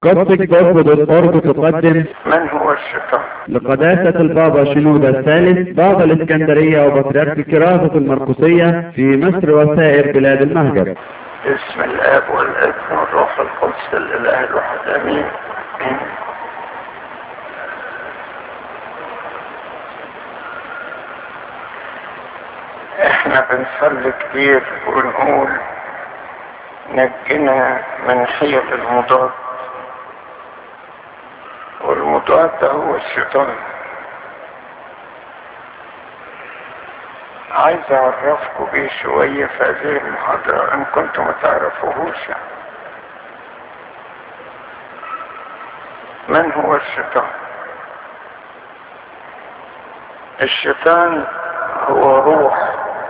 قصة جذب الأرض تقدم من هو الشيطان لقداسة البابا شنودة الثالث بابا الإسكندرية وبطريرك كراسة المرقسية في مصر وسائر بلاد المهجر بسم الاب والابن والروح القدس الاله الواحد امين احنا بنصلي كتير ونقول نجنا من حيل المضاد والمضاد ده هو الشيطان عايز اعرفكم بيه شوية في هذه المحاضرة ان كنتم ما تعرفوهوش يعني. من هو الشيطان الشيطان هو روح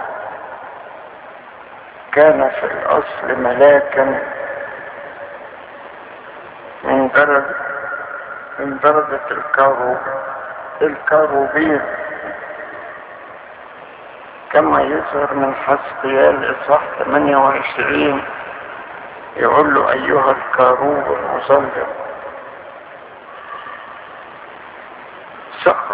كان في الاصل ملاكا من درجة من درجة الكروب الكروبين كما يظهر من حسقيال إصحاح 28 يقول له أيها الكاروب المظلم سقط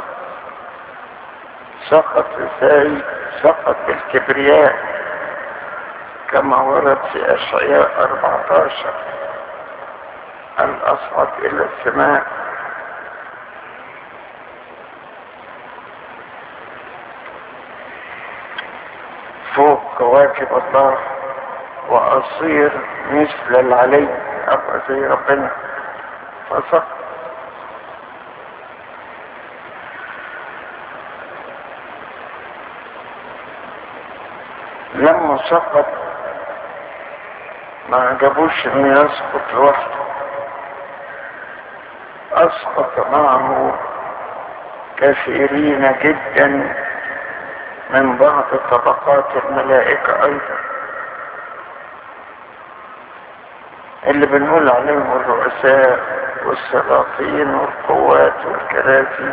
سقط ازاي سقط بالكبرياء كما ورد في أشعياء 14 الأصعد إلى السماء فوق كواكب الله وأصير مثل العلي أبقى زي ربنا فسقط لما سقط ما عجبوش انه يسقط لوحده اسقط معه كثيرين جدا من بعض طبقات الملائكة ايضا اللي بنقول عليهم الرؤساء والسلاطين والقوات والكراسي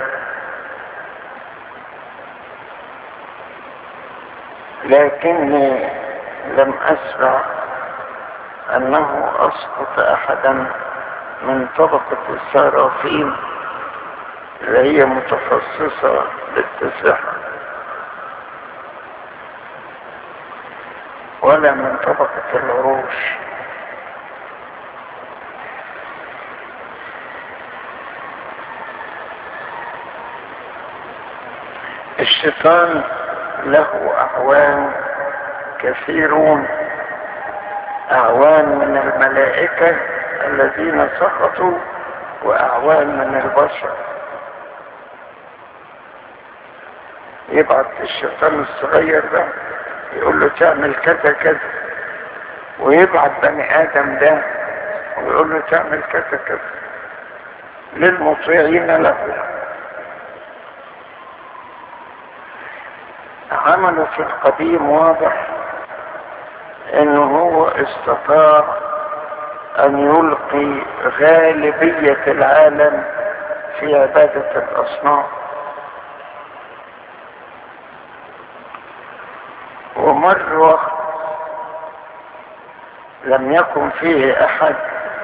لكني لم اسمع انه اسقط احدا من طبقة السرافين اللي هي متخصصة بالتسحر ولا من طبقة العروش الشيطان له أعوان كثيرون أعوان من الملائكة الذين سقطوا وأعوان من البشر يبعت الشيطان الصغير ده يقول له تعمل كذا كذا ويبعت بني آدم ده ويقول له تعمل كذا كذا للمطيعين له عمله في القديم واضح انه هو استطاع ان يلقي غالبية العالم في عبادة الاصنام ومر وقت لم يكن فيه احد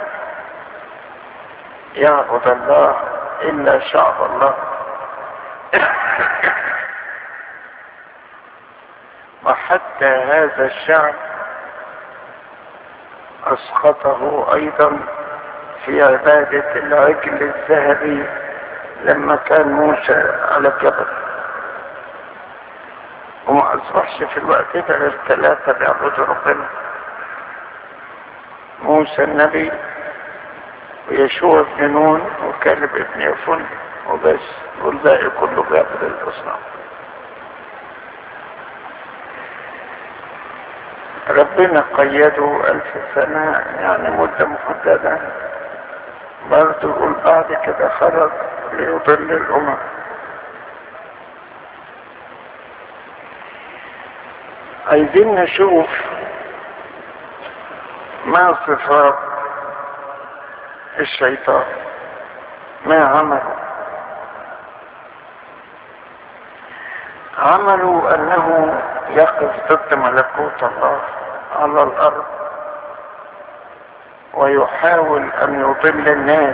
يعبد الله الا شعب الله وحتى هذا الشعب اسقطه ايضا في عبادة العجل الذهبي لما كان موسى على الجبل وما اصبحش في الوقت ده غير ثلاثة بيعبدوا ربنا موسى النبي ويشوع بن نون وكالب ابن يفن وبس والباقي كله بيعبد الاصنام ربنا قيده ألف سنة يعني مدة محددة برضه يقول بعد كده خرج ليضل الأمم عايزين نشوف ما صفات الشيطان ما عمله عملوا أنه يقف ضد ملكوت الله على الأرض ويحاول ان يضل الناس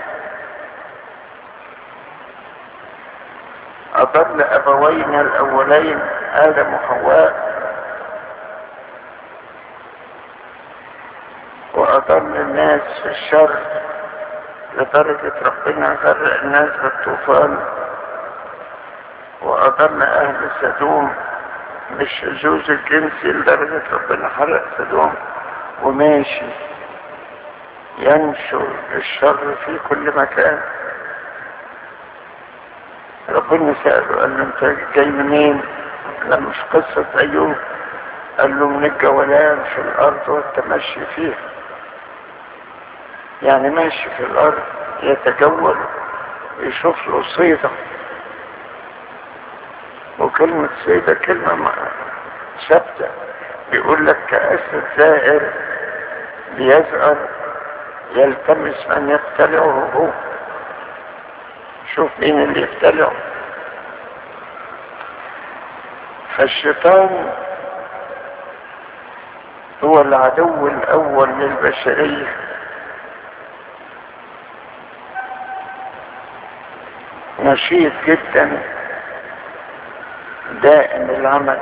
اضل ابوينا الاولين ادم وحواء واضل الناس في الشر لدرجة ربنا غرق الناس بالطوفان واضل اهل سدوم بالشذوذ الجنسي لدرجة ربنا حرق سدوم وماشي ينشر الشر في كل مكان ربنا سأله قال له انت جاي منين لما مش قصة ايوب قال له من الجولان في الارض والتمشي فيها يعني ماشي في الارض يتجول يشوف له صيدة وكلمة صيدة كلمة ثابتة بيقول لك كأسد زائر بيزأر يلتمس من يبتلعه هو شوف مين اللي يبتلعه فالشيطان هو العدو الاول للبشرية نشيط جدا دائم العمل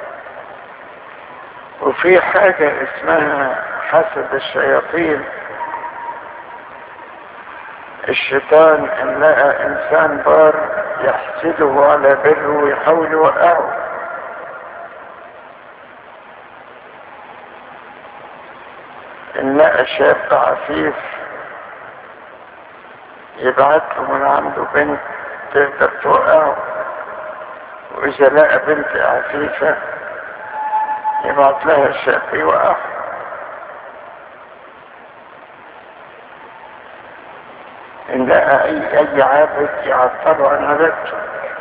وفي حاجة اسمها حسد الشياطين الشيطان ان لقى انسان بار يحسده على بره ويحاول يوقعه ان لقى شاب عفيف يبعت له من عنده بنت تقدر توقعه واذا لقى بنت عفيفة يبعت لها شاب يوقعه ان لقى اي اي عابد يعطله عن عبادته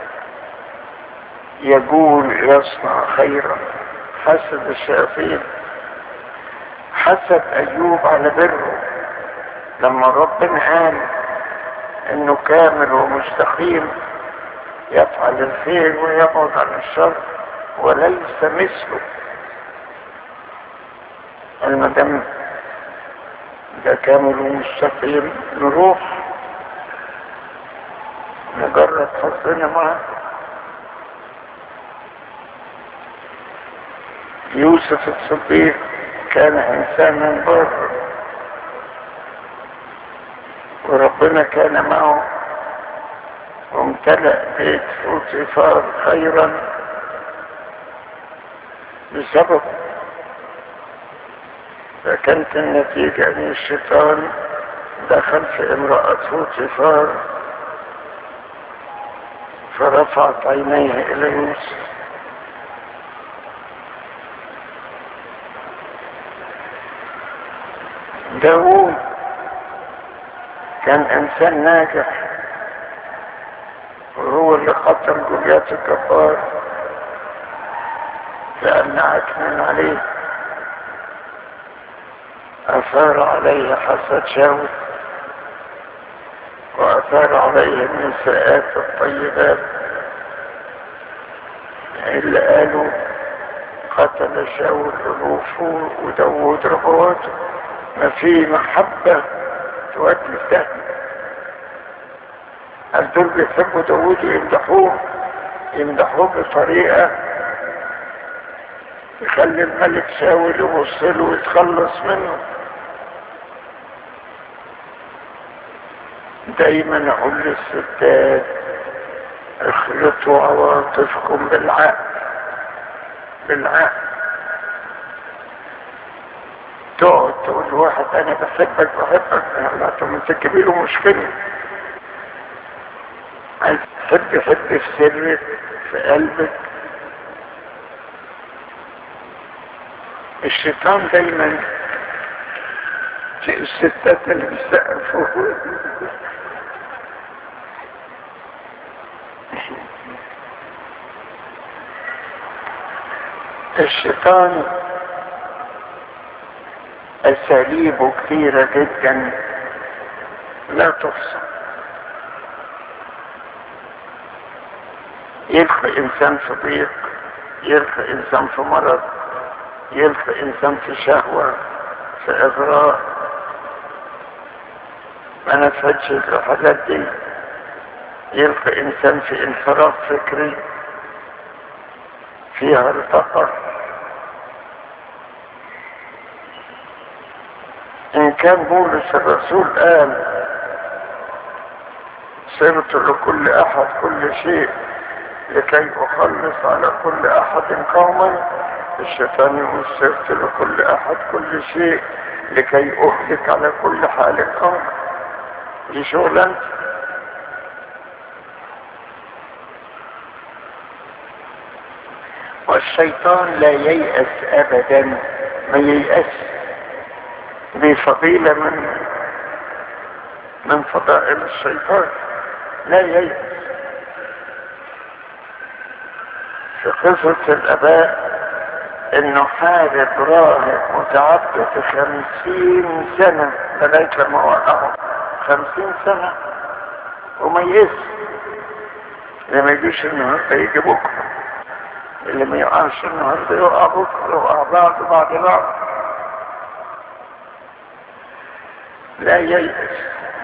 يقول يصنع خيرا حسد الشياطين حسد ايوب على بره لما ربنا قال انه كامل ومستقيم يفعل الخير ويبعد عن الشر وليس مثله المدام ده كامل ومستقيم نروح نجرب حظنا معه يوسف الصديق كان انسانا بر وربنا كان معه وامتلأ بيت فوتيفار خيرا بسبب فكانت النتيجة ان الشيطان دخل في امرأة فوتيفار فرفعت عينيها الى يوسف داوود كان انسان ناجح وهو اللي قتل جوليات الجبار لان عكنا عليه اثار عليه حسد شاول واثار عليه النساءات الطيبات اللي قالوا قتل شاول الوفور وداود ربواته ما في محبة تودي ده هل دول بيحبوا داود ويمدحوه يمدحوه بطريقة يخلي الملك شاول يبص له ويتخلص منه دايما اقول للستات اخلطوا عواطفكم بالعقل بالعقل تقعد تقول لواحد انا بحبك بحبك لا تمسك له مشكلة عايز تحب حب في سرك في قلبك الشيطان دايما في الستات اللي بيسقفوا الشيطان اساليبه كثيرة جدا لا تحصى يلقى انسان في ضيق يلقى انسان في مرض يلقى انسان في شهوة في اغراء ما نفذش الحاجات دي يلقى انسان في انحراف فكري فيها ارتقى ان كان بولس الرسول قال صرت لكل احد كل شيء لكي اخلص على كل احد قوما الشيطان يقول صرت لكل احد كل شيء لكي اهلك على كل حال قوما دي شغلانتي والشيطان لا ييأس ابدا ما ييأس دي فضيلة من من فضائل الشيطان لا ييأس في قصة الاباء انه حارب راهب متعبد خمسين سنة لغاية لما وقعه خمسين سنة وما يئس اللي ما يجيش النهارده يجي بكره اللي ما يقعش النهارده يقع بكره يقع بعد بعد بعد لا ييأس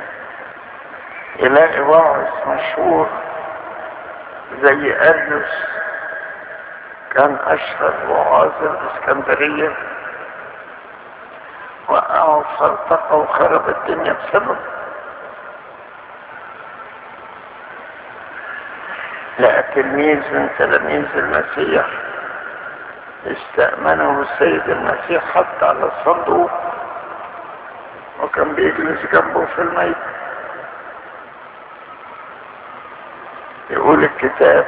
يلاقي واعظ مشهور زي أريوس كان أشهر وعاظ الإسكندرية وقعوا فارتقى وخرب الدنيا بسبب لقى تلميذ من تلاميذ المسيح استأمنه السيد المسيح حتى على الصندوق وكان بيجلس جنبه في الميت يقول الكتاب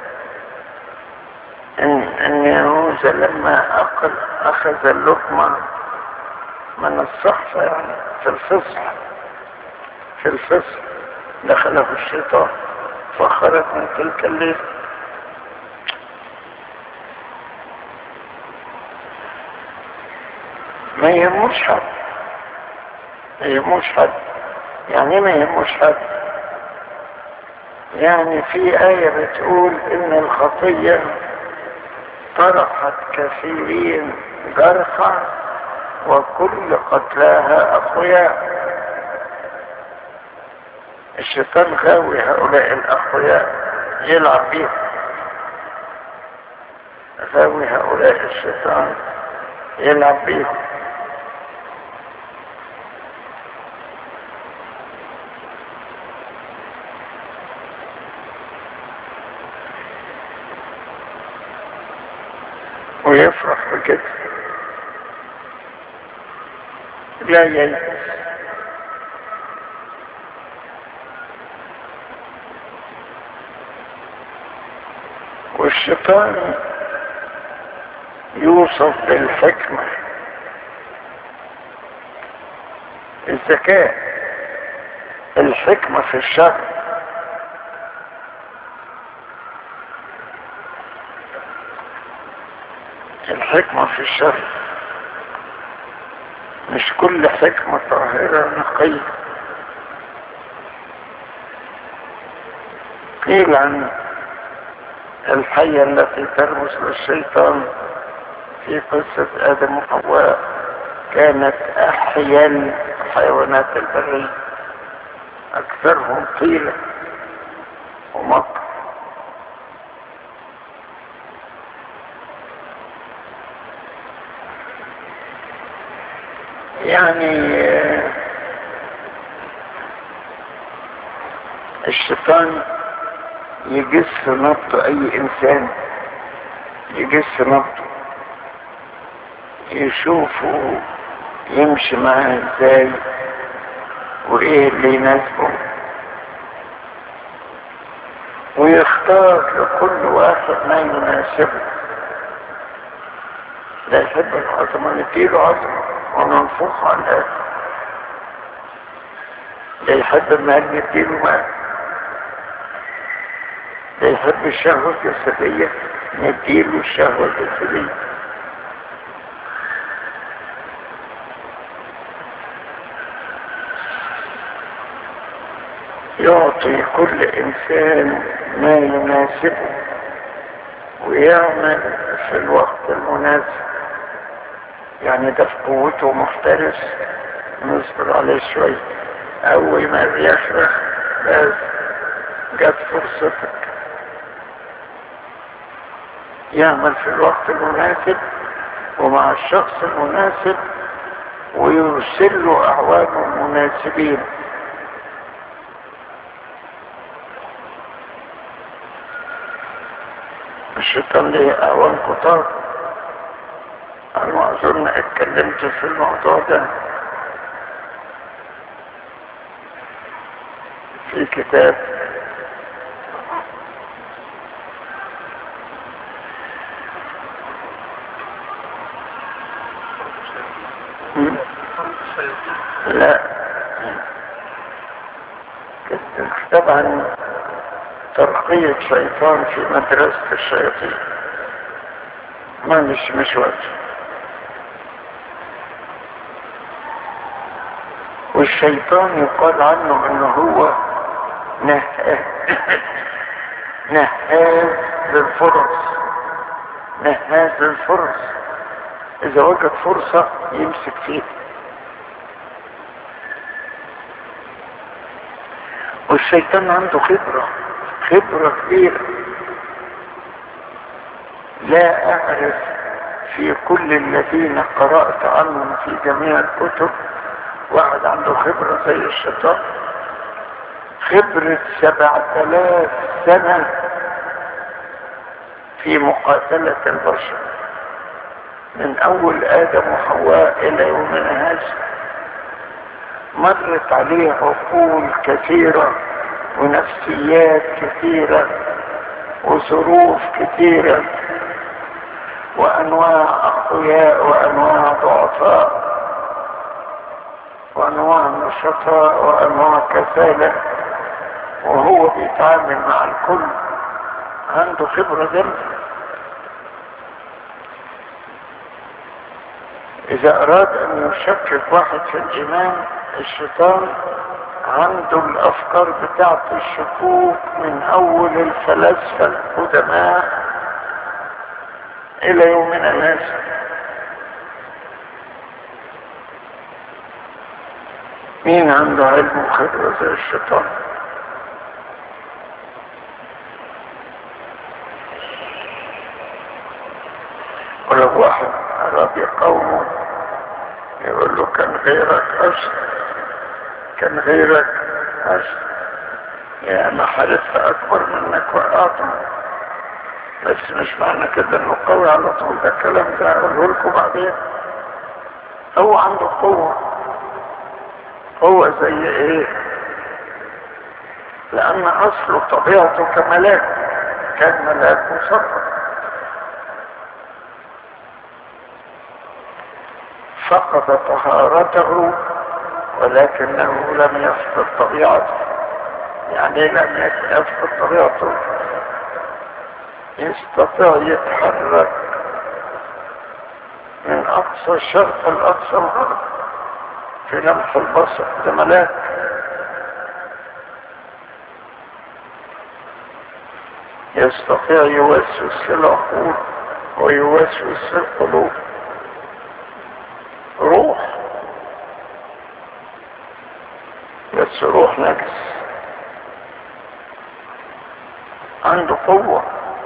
ان ان يهوذا لما اكل اخذ اللقمه من الصحفه يعني في الفصح في الفصح دخله الشيطان فخرج من تلك الليل ما يهموش حد ما يهموش حد يعني ما يهموش حد يعني في آية بتقول إن الخطية طرحت كثيرين جرحا وكل قتلاها أقوياء الشيطان غاوي هؤلاء الأقوياء يلعب بيهم غاوي هؤلاء الشيطان يلعب بيهم ويفرح بكده لا ييأس والشيطان يوصف بالحكمة الذكاء الحكمة في الشر الحكمة في الشر مش كل حكمة طاهرة نقية قيل عن الحية التي ترمز للشيطان في قصة آدم وحواء كانت أحيا الحيوانات البرية أكثرهم طيلة ومكر يعني الشيطان يجس نبض اي انسان يجس نبضه يشوفه يمشي معاه ازاي وايه اللي يناسبه ويختار لكل واحد ما يناسبه لا يحب العظمة نديله عظمة وننفخه على الاخر لا يحب المال نديله مال لا يحب الشهوة الجسدية نديله الشهوة الجسدية يعطي كل انسان ما يناسبه ويعمل في الوقت المناسب يعني ده في قوته محترس نصبر عليه شوية أول ما بيشرح بس جت فرصتك يعمل في الوقت المناسب ومع الشخص المناسب ويرسل له أعوانه المناسبين الشيطان ليه أعوان كتار على ما أظن اتكلمت في الموضوع ده في كتاب لا كتاب عن ترقية شيطان في مدرسة الشياطين ما مش مش وقت والشيطان يقال عنه انه هو نهاز نهاز للفرص نهاز للفرص اذا وجد فرصة يمسك فيها والشيطان عنده خبرة خبرة كبيرة لا اعرف في كل الذين قرأت عنهم في جميع الكتب واحد عنده خبرة زي الشيطان خبرة سبعة آلاف سنة في مقاتلة البشر من أول آدم وحواء إلى يومنا هذا مرت عليه عقول كثيرة ونفسيات كثيرة وظروف كثيرة وأنواع أقوياء وأنواع ضعفاء وأنواع نشطاء وأنواع كسالة وهو بيتعامل مع الكل عنده خبرة جامدة إذا أراد أن يشكك واحد في الإيمان الشيطان عنده الأفكار بتاعت الشكوك من أول الفلاسفة القدماء إلى يومنا هذا مين عنده علم وخبرة زي الشيطان ولو واحد أراد يقومه يقول له كان غيرك أشر كان غيرك أشر يا ما حالتها أكبر منك وقعتم بس مش معنى كده انه قوي على طول ده الكلام ده اقوله لكم بعدين هو عنده قوة قوة زي ايه لان اصله طبيعته كملاك كان ملاك مسخر فقد طهارته ولكنه لم يفقد طبيعته يعني لم يفقد طبيعته يستطيع يتحرك من اقصى الشرق لاقصى الغرب في لمح البصر ده ملاك يستطيع يوسوس في العقول ويوسوس في القلوب روح بس روح نجس عنده قوة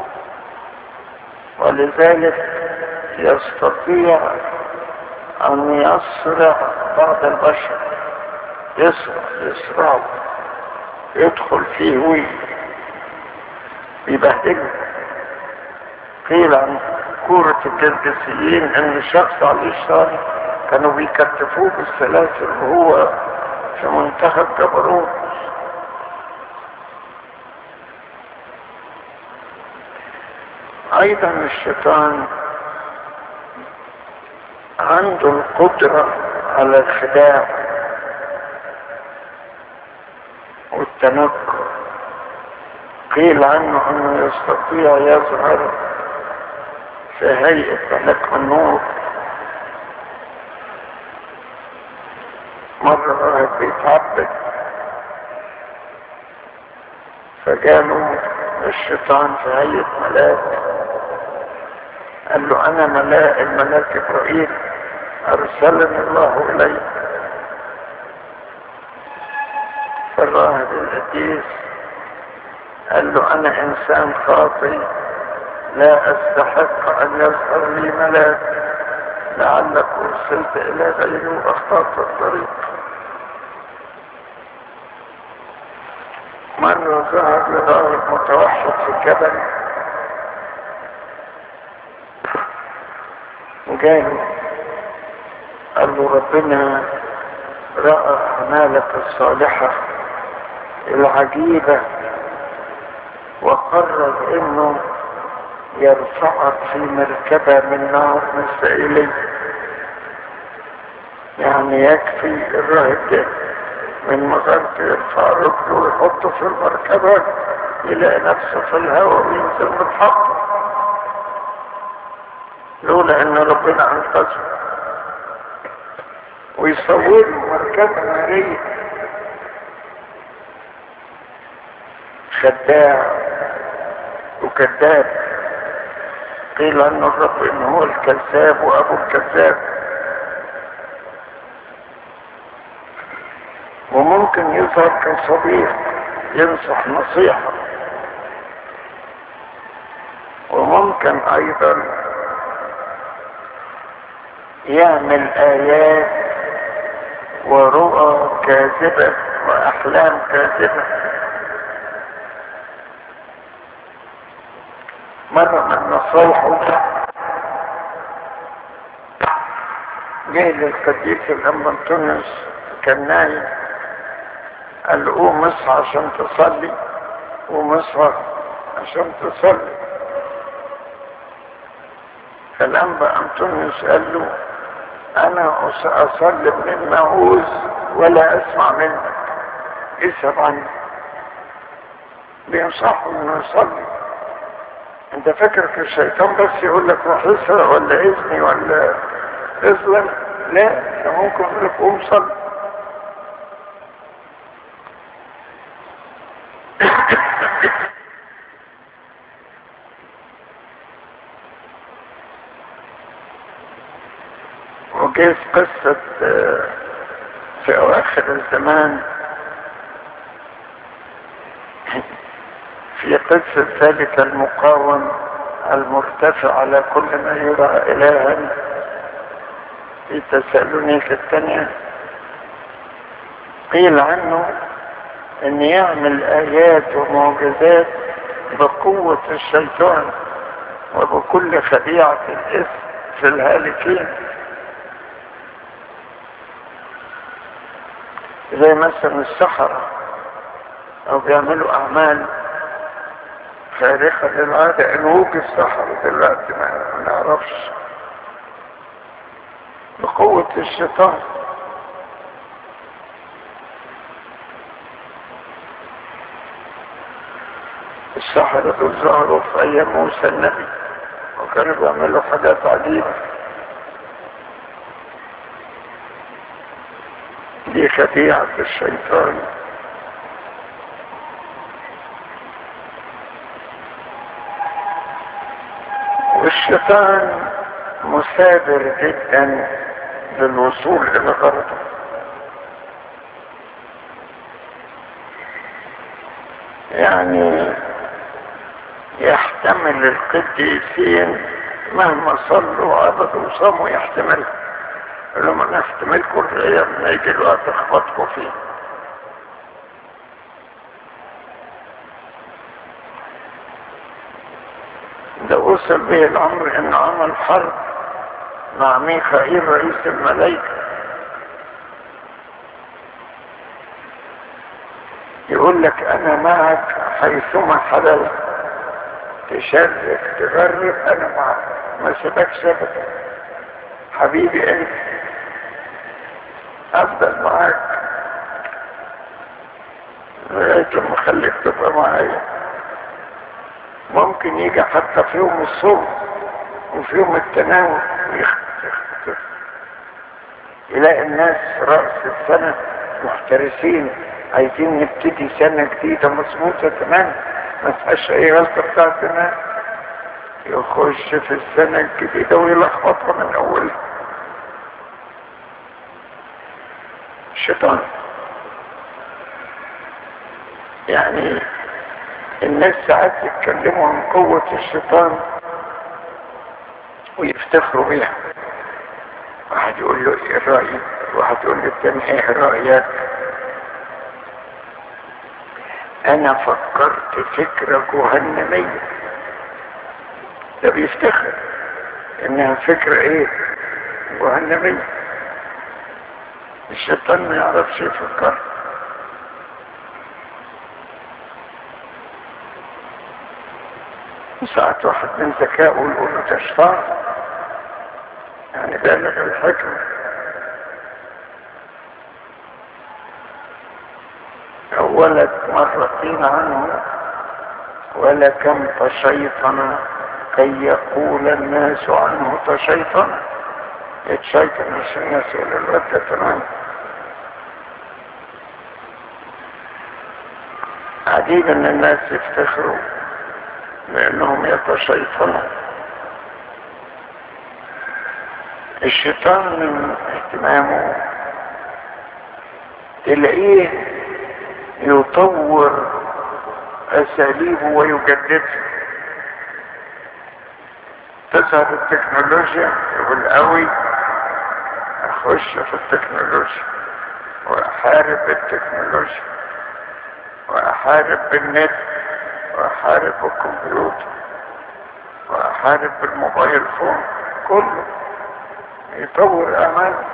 ولذلك يستطيع أن يسرع بعض البشر يسرع يسرع يدخل فيه وي يبهدله قيل عن كورة الجرجسيين ان شخص على الشارع كانوا بيكتفوه بالسلاسل وهو في منتهى الجبروت ايضا الشيطان عنده القدرة على الخداع والتنكر قيل عنه انه يستطيع يظهر في هيئة ملك النور مرة واحد بيتعبد فجاله الشيطان في هيئة ملاك قال له انا ملاك الملاك ابراهيم ارسلني الله اليك الراهب القديس قال له انا انسان خاطئ لا استحق ان يظهر لي ملاك لعلك ارسلت الى غيري واخطأت الطريق مرة ظهر لراهب متوحد في الجبل جاله قال له ربنا رأى أعمالك الصالحة العجيبة وقرر انه يرفعك في مركبة من نار مسائلي يعني يكفي الراهب ده من مغارته يرفع رجله ويحطه في المركبة يلاقي نفسه في الهواء وينزل متحطم لولا ان ربنا انقذه ويصور مركبة نارية خداع وكذاب قيل عنه الرب ان هو الكذاب وابو الكذاب وممكن يظهر كصديق ينصح نصيحة وممكن ايضا يعمل ايات ورؤى كاذبة واحلام كاذبة مرة من نصايحه جاي للقديس الأم أنطونيوس كان نايم قال له قوم اصحى عشان تصلي قوم اصحى عشان تصلي فالأنبا أنطونيوس قال له أنا أصلي من المعوز ولا أسمع منك اسهب عني بينصحه إنه يصلي انت فاكر في الشيطان بس يقول لك روح اسرق ولا اذني ولا اظلم لا ده ممكن يقول لك قوم صلي وجاز قصة في أواخر الزمان في قصة ذلك المقاوم المرتفع على كل ما يرى إلها في تسالونيك الثانية قيل عنه ان يعمل ايات ومعجزات بقوة الشيطان وبكل خديعة الاثم في الهالكين زي مثلا السحرة او بيعملوا اعمال خارقة للعادة ان وجد السحرة دلوقتي ما نعرفش بقوة الشيطان السحرة دول ظهروا في ايام موسى النبي وكانوا بيعملوا حاجات عجيبة دي خديعة الشيطان والشيطان مثابر جدا للوصول الى غرضه يعني يحتمل القديسين مهما صلوا وعبدوا وصاموا يحتملها لما نحتملكم الرئية ما يجي الوقت اخبطكم فيه ده وصل به الامر ان عمل حرب مع ميخائيل رئيس الملائكة يقول لك انا معك حيثما حللت تشرك تغرب انا معك ما سيبكش ابدا حبيبي انت افضل معاك لغايه لما خليك تبقى معايا ممكن يجي حتى في يوم الصوم وفي يوم التناول ويختلف يلاقي الناس رأس السنة محترسين عايزين نبتدي سنة جديدة مظبوطة تمام ما فيهاش أي غلطة بتاعتنا يخش في السنة الجديدة ويلخبطها من أولها الشيطان يعني الناس ساعات يتكلموا عن قوة الشيطان ويفتخروا بيها واحد يقول له ايه رأيك واحد يقول له التاني ايه رأيك انا فكرت فكرة جهنمية ده بيفتخر انها فكرة ايه جهنمية الشيطان ما يعرفش يفكر ساعات واحد من ذكائه يقول له تشفع يعني بالغ الحكمة ولد مرتين عنه ولكم تشيطن كي يقول الناس عنه تشيطن يتشيطن عشان الناس يقول الواد ده تمام عجيب ان الناس يفتخروا بانهم يتشيطنوا الشيطان من اهتمامه تلاقيه يطور اساليبه ويجددها تظهر التكنولوجيا يقول قوي اخش في التكنولوجيا واحارب بالتكنولوجيا واحارب بالنت واحارب بالكمبيوتر واحارب بالموبايل فون كله يطور اعماله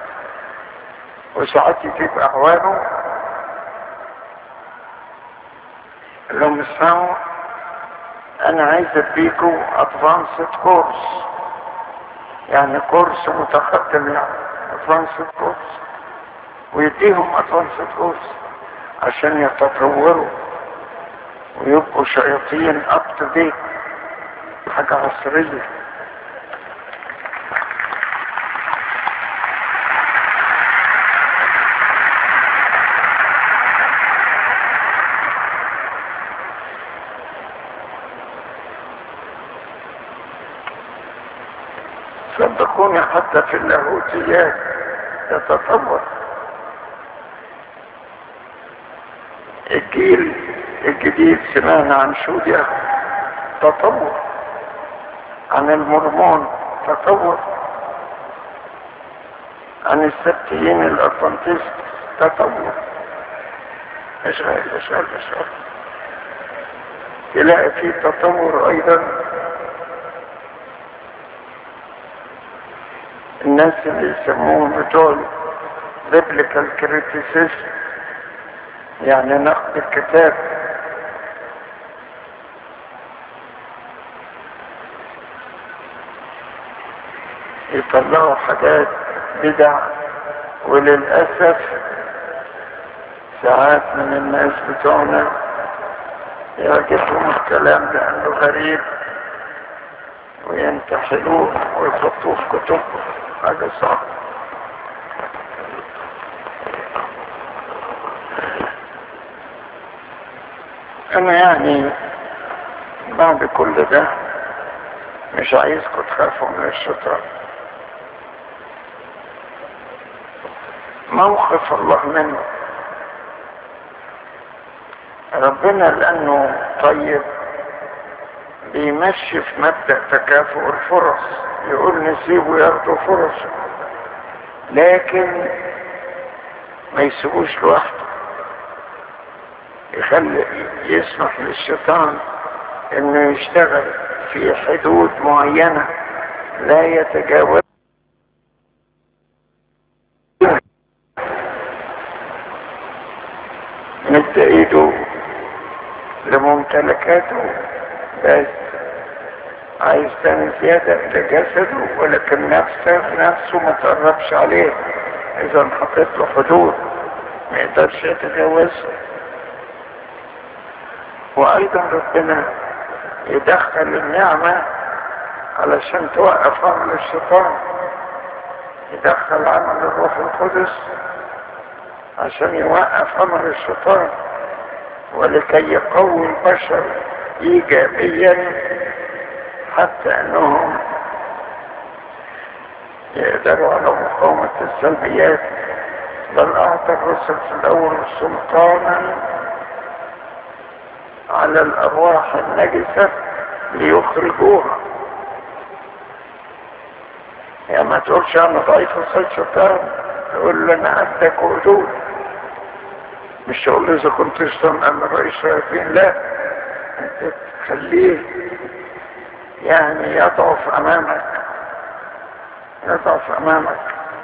وساعات يجيب اعوانه لهم اسمعوا انا عايز اديكم ادفانسد كورس يعني كورس متقدم يعني ادفانسد كورس ويديهم ادفانسد كورس عشان يتطوروا ويبقوا شياطين اب تو ديت حاجه عصريه صدقوني حتى في اللاهوتيات يتطور الجيل الجديد سمعنا عن سوريا تطور عن المرمون تطور عن السبتيين الأطلنطيست تطور اشغل اشغل اشغل تلاقي في تطور أيضا الناس اللي يسموهم بتوع بيبليكال كريتيسيزم يعني نقد الكتاب يطلعوا حاجات بدع وللأسف ساعات من الناس بتوعنا يعجبهم الكلام لأنه غريب وينتحلوه ويحطوه في كتب حاجة صعبة أنا يعني بعد كل ده مش عايزكم تخافوا من الشيطان موقف الله منه ربنا لأنه طيب بيمشي في مبدأ تكافؤ الفرص يقول نسيبه ياخدوا فرصه لكن ما يسيبوش لوحده يخلي يسمح للشيطان انه يشتغل في حدود معينة لا يتجاوز مد ايده لممتلكاته بس عايز تاني زيادة لجسده ولكن نفسه نفسه ما تقربش عليه اذا حطيت له حدود ما يقدرش يتجاوزها وايضا ربنا يدخل النعمة علشان توقف عمل الشيطان يدخل عمل الروح القدس عشان يوقف عمل الشيطان ولكي يقوي البشر ايجابيا حتى انهم يقدروا على مقاومة السلبيات بل اعطى الرسل في الاول سلطانا على الأرواح النجسة ليخرجوها يا ما تقولش أنا ضعيف وصيد شيطان تقول له أنا عندك وجود مش تقول إذا كنت شيطان أنا رئيس شياطين لا أنت تخليه يعني يضعف أمامك يضعف أمامك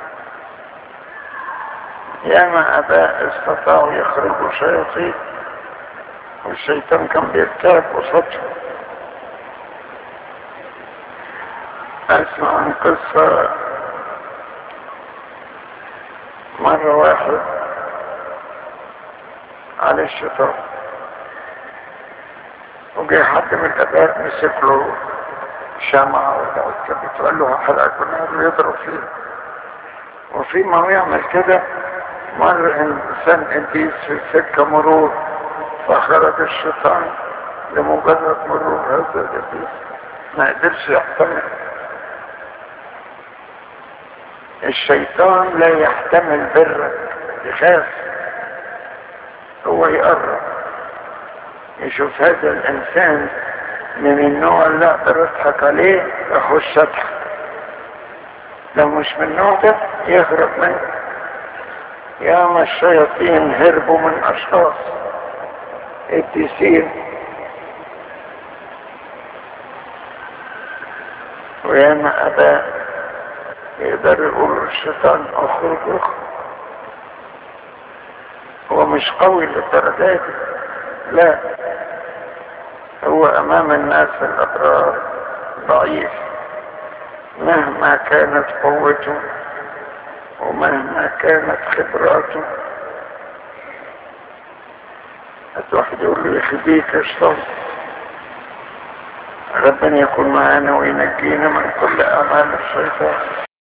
ياما اباء استطاعوا يخرجوا شياطين والشيطان كان بيرتاب قصادهم اسمع عن قصة مرة واحد على الشيطان وجه حد من الاباء مسك له شمعة ولا كبت وقال له هحرقك ونار ويضرب فيه وفيما هو يعمل كده مر انسان ابليس في السكه مرور فخرج الشيطان لمجرد مرور هذا الابليس ما قدرش يحتمل الشيطان لا يحتمل برك يخاف هو يقرب يشوف هذا الانسان من النوع اللي اقدر اضحك عليه اخش اضحك لو مش من النوع ده يهرب منه ياما الشياطين هربوا من اشخاص قديسين وياما اباء يقدر يقول الشيطان اخرج اخرج هو مش قوي للدرجة دي لا هو امام الناس الابرار ضعيف مهما كانت قوته ومهما كانت خبراته الواحد يقول له يخليك اشتغل ربنا يكون معانا وينجينا من كل اعمال الشيطان